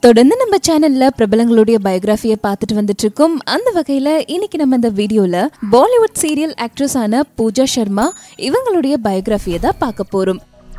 தொடர்ந்து நம்ம சேனல்ல பிரபலங்களுடைய பயோகிராஃபியை பார்த்துட்டு வந்துட்டு இருக்கோம் அந்த வகையில இன்னைக்கு நம்ம இந்த வீடியோல பாலிவுட் சீரியல் ஆக்ட்ரஸ் ஆன பூஜா சர்மா இவங்களுடைய பயோகிராஃபியை தான் பார்க்க போறோம்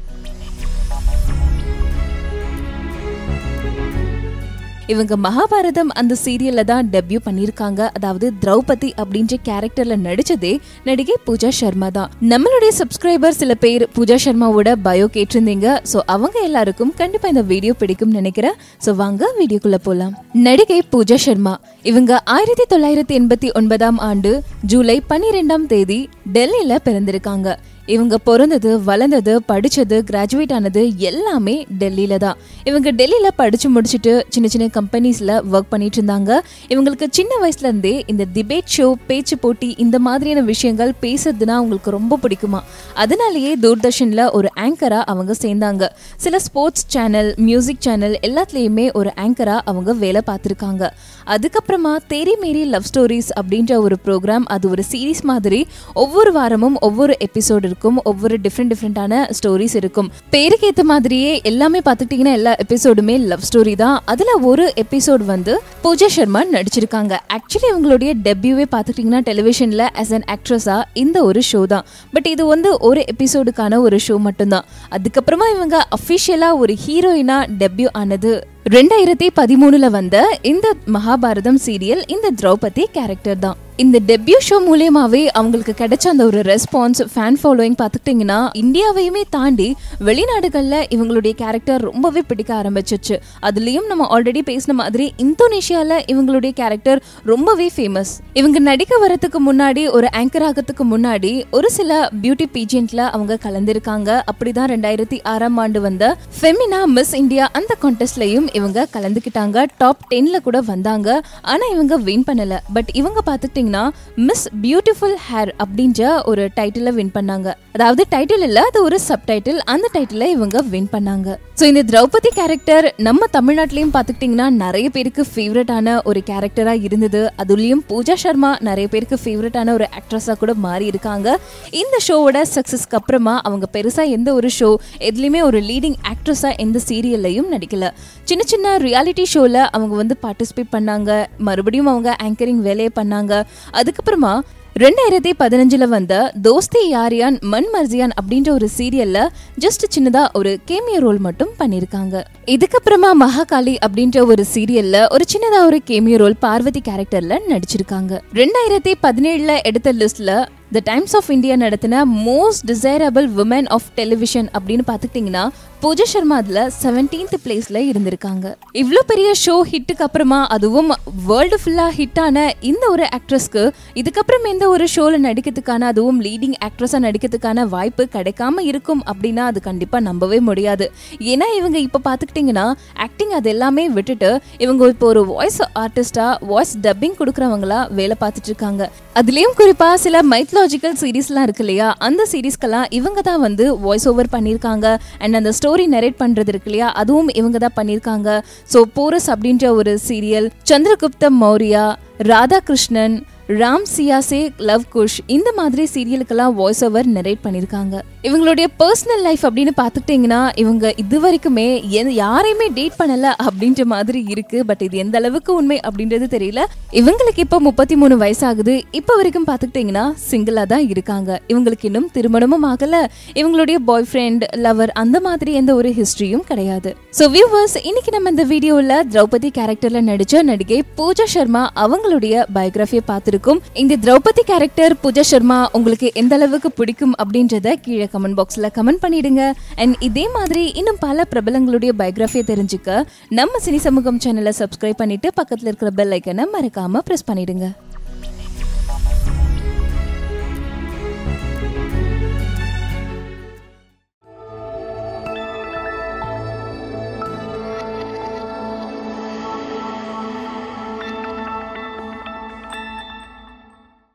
இவங்க மகாபாரதம் அந்த சீரியல்ல தான் டெபியூ பண்ணியிருக்காங்க அதாவது திரௌபதி அப்படின்ற கேரக்டர்ல நடிச்சதே நடிகை பூஜா சர்மா தான் நம்மளுடைய சப்ஸ்கிரைபர் சில பேர் பூஜா சர்மாவோட பயோ கேட்டிருந்தீங்க ஸோ அவங்க எல்லாருக்கும் கண்டிப்பா இந்த வீடியோ பிடிக்கும் நினைக்கிறேன் ஸோ வாங்க வீடியோக்குள்ள போலாம் நடிகை பூஜா சர்மா இவங்க ஆயிரத்தி தொள்ளாயிரத்தி எண்பத்தி ஒன்பதாம் ஆண்டு ஜூலை பன்னிரெண்டாம் தேதி டெல்லியில பிறந்திருக்காங்க இவங்க பிறந்தது வளர்ந்தது படிச்சது கிராஜுவேட் ஆனது எல்லாமே டெல்லியில தான் இவங்க டெல்லியில படிச்சு முடிச்சுட்டு சின்ன சின்ன கம்பெனிஸ்ல ஒர்க் பண்ணிட்டு இருந்தாங்க இவங்களுக்கு சின்ன வயசுல இருந்தே இந்த டிபேட் ஷோ பேச்சு போட்டி இந்த மாதிரியான விஷயங்கள் பேசுறதுனா அவங்களுக்கு ரொம்ப பிடிக்குமா அதனாலேயே தூர்தர்ஷன்ல ஒரு ஆங்கரா அவங்க சேர்ந்தாங்க சில ஸ்போர்ட்ஸ் சேனல் மியூசிக் சேனல் எல்லாத்துலேயுமே ஒரு ஆங்கரா அவங்க வேலை பார்த்துருக்காங்க அதுக்கப்புறமா தேரி மேரி லவ் ஸ்டோரிஸ் அப்படின்ற ஒரு ப்ரோக்ராம் அது ஒரு சீரீஸ் மாதிரி ஒவ்வொரு வாரமும் ஒவ்வொரு எபிசோடு இருக்கும் ஒவ்வொரு டிஃப்ரெண்ட் டிஃப்ரெண்டான ஸ்டோரிஸ் இருக்கும் பேருக்கு ஏற்ற மாதிரியே எல்லாமே பார்த்துக்கிட்டிங்கன்னா எல்லா எபிசோடுமே லவ் ஸ்டோரி தான் அதில் ஒரு எபிசோடு வந்து பூஜா சர்மா நடிச்சிருக்காங்க ஆக்சுவலி இவங்களுடைய டெபியூவே பார்த்துக்கிட்டிங்கன்னா டெலிவிஷனில் ஆஸ் அன் ஆக்ட்ரஸாக இந்த ஒரு ஷோ தான் பட் இது வந்து ஒரு எபிசோடுக்கான ஒரு ஷோ மட்டும்தான் அதுக்கப்புறமா இவங்க அஃபிஷியலாக ஒரு ஹீரோயினாக டெபியூ ஆனது ரெண்டாயிரத்தி பதிமூணுல வந்த இந்த மகாபாரதம் சீரியல் இந்த திரௌபதி கேரக்டர் தான் இந்த டெபியூ ஷோ மூலியமாவே அவங்களுக்கு கிடைச்ச அந்த ஒரு ரெஸ்பான்ஸ் ஃபேன் ஃபாலோயிங் பார்த்துக்கிட்டிங்கன்னா இந்தியாவையுமே தாண்டி வெளிநாடுகளில் இவங்களுடைய கேரக்டர் ரொம்பவே பிடிக்க ஆரம்பிச்சிச்சு அதுலேயும் நம்ம ஆல்ரெடி பேசின மாதிரி இந்தோனேஷியாவில் இவங்களுடைய கேரக்டர் ரொம்பவே ஃபேமஸ் இவங்க நடிக்க வரதுக்கு முன்னாடி ஒரு ஆங்கர் ஆகிறதுக்கு முன்னாடி ஒரு சில பியூட்டி பீஜென்ட்ல அவங்க கலந்திருக்காங்க அப்படிதான் ரெண்டாயிரத்தி ஆறாம் ஆண்டு வந்த ஃபெமினா மிஸ் இந்தியா அந்த கான்டெஸ்ட்லயும் இவங்க கலந்துக்கிட்டாங்க டாப் டென்ல கூட வந்தாங்க ஆனா இவங்க வின் பண்ணல பட் இவங்க பார்த்துக்கிட்டிங்கன்னா மிஸ் பியூட்டிஃபுல் ஹேர் அப்படின்ற ஒரு டைட்டில வின் பண்ணாங்க அதாவது டைட்டில் இல்ல அது ஒரு சப் டைட்டில் அந்த டைட்டில இவங்க வின் பண்ணாங்க ஸோ இந்த திரௌபதி கேரக்டர் நம்ம தமிழ்நாட்டிலையும் பார்த்துக்கிட்டிங்கன்னா நிறைய பேருக்கு ஃபேவரட்டான ஒரு கேரக்டரா இருந்தது அதுலயும் பூஜா சர்மா நிறைய பேருக்கு ஃபேவரட்டான ஒரு ஆக்ட்ரஸா கூட மாறி இருக்காங்க இந்த ஷோவோட சக்சஸ்க்கு அப்புறமா அவங்க பெருசா எந்த ஒரு ஷோ எதுலையுமே ஒரு லீடிங் ஆக்ட்ரஸா எந்த சீரியல்லையும் நடிக்கல சின்ன சின்ன ரியாலிட்டி ஷோல அவங்க வந்து பார்ட்டிசிபேட் பண்ணாங்க மறுபடியும் அவங்க ஆங்கரிங் வேலையை பண்ணாங்க அதுக்கப்புறமா ரெண்டாயிரத்தி பதினஞ்சுல வந்த தோஸ்தி யாரியான் மன் மர்ஜியான் அப்படின்ற ஒரு சீரியல்ல ஜஸ்ட் சின்னதா ஒரு கேமியோ ரோல் மட்டும் பண்ணிருக்காங்க இதுக்கப்புறமா மகாகாளி அப்படின்ற ஒரு சீரியல்ல ஒரு சின்னதா ஒரு கேமியோ ரோல் பார்வதி கேரக்டர்ல நடிச்சிருக்காங்க ரெண்டாயிரத்தி பதினேழுல எடுத்த லிஸ்ட்ல த டைம்ஸ் ஆஃப் இந்தியா நடத்தின most desirable women of television அப்படின்னு பார்த்துக்கிட்டிங்கன்னா பூஜா சர்மா அதில் செவன்டீன்த் பிளேஸில் இருந்திருக்காங்க இவ்வளோ பெரிய ஷோ ஹிட்டுக்கு அப்புறமா அதுவும் வேர்ல்டு ஃபுல்லாக ஹிட்டான இந்த ஒரு ஆக்ட்ரஸ்க்கு இதுக்கப்புறம் எந்த ஒரு ஷோவில் நடிக்கிறதுக்கான அதுவும் லீடிங் ஆக்ட்ரஸாக நடிக்கிறதுக்கான வாய்ப்பு கிடைக்காம இருக்கும் அப்படின்னா அது கண்டிப்பாக நம்பவே முடியாது ஏன்னா இவங்க இப்போ பார்த்துக்கிட்டிங்கன்னா ஆக்டிங் அது எல்லாமே விட்டுட்டு இவங்க இப்போ ஒரு வாய்ஸ் ஆர்டிஸ்டாக வாய்ஸ் டப்பிங் கொடுக்குறவங்களா வேலை பார்த்துட்டு இருக்காங்க அதுலேயும் குறிப்பாக சில மைத்லாஜிக்கல் சீரீஸ்லாம் இருக்கு இல்லையா அந்த சீரீஸ்க்கெல்லாம் இவங்க தான் வந்து வாய்ஸ் ஓவர் பண்ணியிருக்காங்க அண்ட் அந்த ஸ்டோரி நரேட் பண்ணுறது இருக்கு இல்லையா அதுவும் இவங்க தான் பண்ணியிருக்காங்க ஸோ போரஸ் அப்படின்ற ஒரு சீரியல் சந்திரகுப்த மௌரியா ராதாகிருஷ்ணன் ராம் சியாசே லவ் குஷ் இந்த மாதிரி சீரியலுக்கெல்லாம் வாய்ஸ் ஓவர் நரேட் பண்ணியிருக்காங்க இவங்களுடைய பர்சனல் லைஃப் அப்படின்னு பார்த்துக்கிட்டிங்கன்னா இவங்க இது வரைக்குமே எந்த- யாரையுமே டேட் பண்ணல அப்படின்ற மாதிரி இருக்கு பட் இது எந்த அளவுக்கு உண்மை அப்படின்றது தெரியல இவங்களுக்கு இப்போ முப்பத்தி மூணு வயசாகுது இப்போ வரைக்கும் பார்த்துக்கிட்டிங்கன்னா சிங்கிளாக தான் இருக்காங்க இவங்களுக்கு இன்னும் திருமணமும் ஆகல இவங்களுடைய பாய் ஃப்ரெண்ட் லவர் அந்த மாதிரி எந்த ஒரு ஹிஸ்டரியும் கிடையாது ஸோ வியூவர்ஸ் இன்னைக்கு நம்ம இந்த வீடியோவில் திரௌபதி கேரக்டர்ல நடிச்ச நடிகை பூஜா சர்மா அவங்களுடைய பயோகிராஃபியை பார்த்துருக்கோம் இந்த திரௌபதி கேரக்டர் பூஜா சர்மா உங்களுக்கு எந்த அளவுக்கு பிடிக்கும் அப்படின்றத கீழே கமெண்ட் பாக்ஸ்ல கமெண்ட் பண்ணிடுங்க அண்ட் இதே மாதிரி இன்னும் பல பிரபலங்களுடைய பயோகிராஃபியை தெரிஞ்சுக்க நம்ம சினி சமூகம் சேனலை சப்ஸ்கிரைப் பண்ணிட்டு பக்கத்துல இருக்கிற பெல் ஐக்கனை மறக்காம பிரஸ் பண்ணிடுங்க